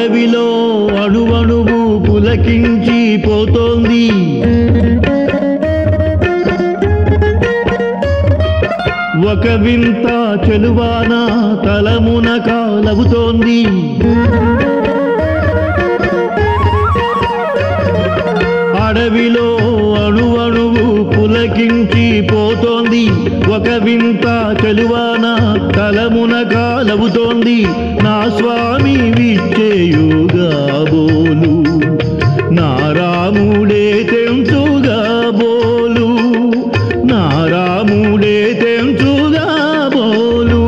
అడవిలో అణువణువు పులకించి పోతోంది ఒక వింత చెలువాన తలమున కాలవుతోంది అడవిలో అణువణువు పులకించి పోతోంది ఒక వింత చెలువాన తలమున కాలవుతోంది నా స్వామి విచ్చేయుగా బోలు నా రాముడే తెంచుగా బోలు నా రాముడే తెంచుగా బోలు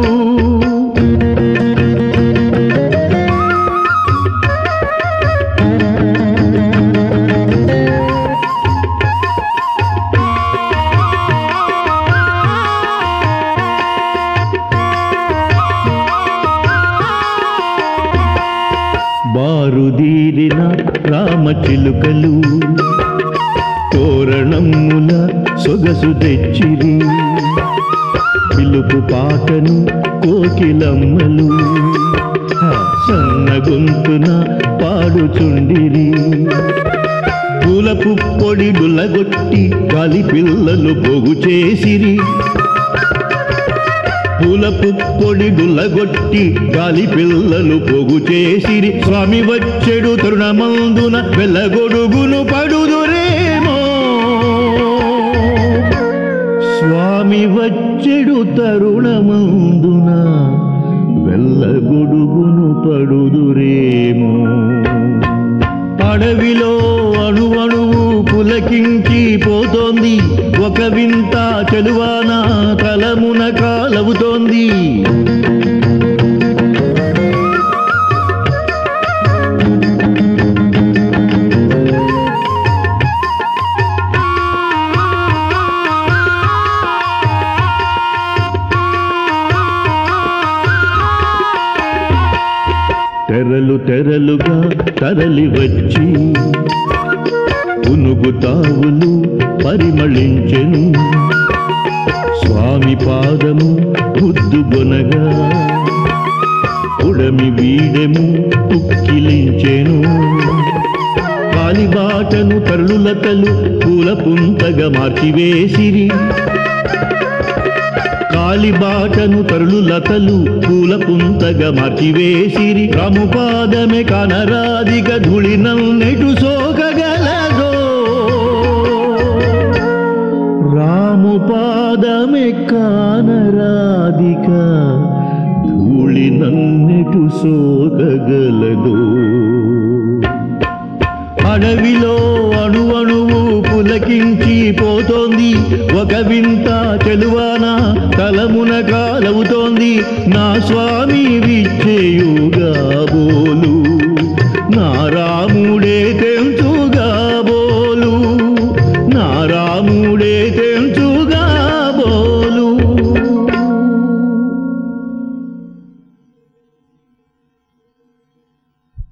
బారుదీరిన రామచిలుకలు తోరణముల సొగసు తెచ్చిరి పిలుపు పాటను కోకిలమ్మలు ఆ సన్న గొంతున పాడుచుండిరి పూలపు పొడి గుల్లగొట్టి గాలి పిల్లలు పొగు చేసిరి పూలపు పొడి గుల్లగొట్టి గాలి పిల్లలు పొగు చేసిరి స్వామి వచ్చెడు తరుణమందున వెళ్ళగొడుగును పడుదురేమో స్వామి వచ్చెడు తరుణమందున వెళ్ళగొడుగును పడుదురేమో అడవిలో అణువణువు పులకించి పోతోంది ఒక వింత చెలువాన తలమున కాలవుతోంది తెరలు తెరలుగా తరలి వచ్చి పునుగు తావులు పరిమళించెను స్వామి పాదము బుద్ధుగొనగా ఉడమి వీడెము తుక్కిలించెను కాలిబాటను తరులతలు పూల పుంతగా మార్చివేసిరి కాలిబాటను తరులు లతలు పూల పుంతగా మార్చివేసిరి రాముపాదమే కనరాదిక ధుళినెటు సోకగలదో రాముపాదమే కానరాదిక ధూళినన్నెటు సోకగలదో అడవిలో అణువణువు పులకించి పోతోంది ఒక వింత చెలువాన తలమున కాలవుతోంది నా స్వామి విచ్చేయుగా బోలు నా రాముడే తెంచుగా బోలు నా రాముడే తెంచు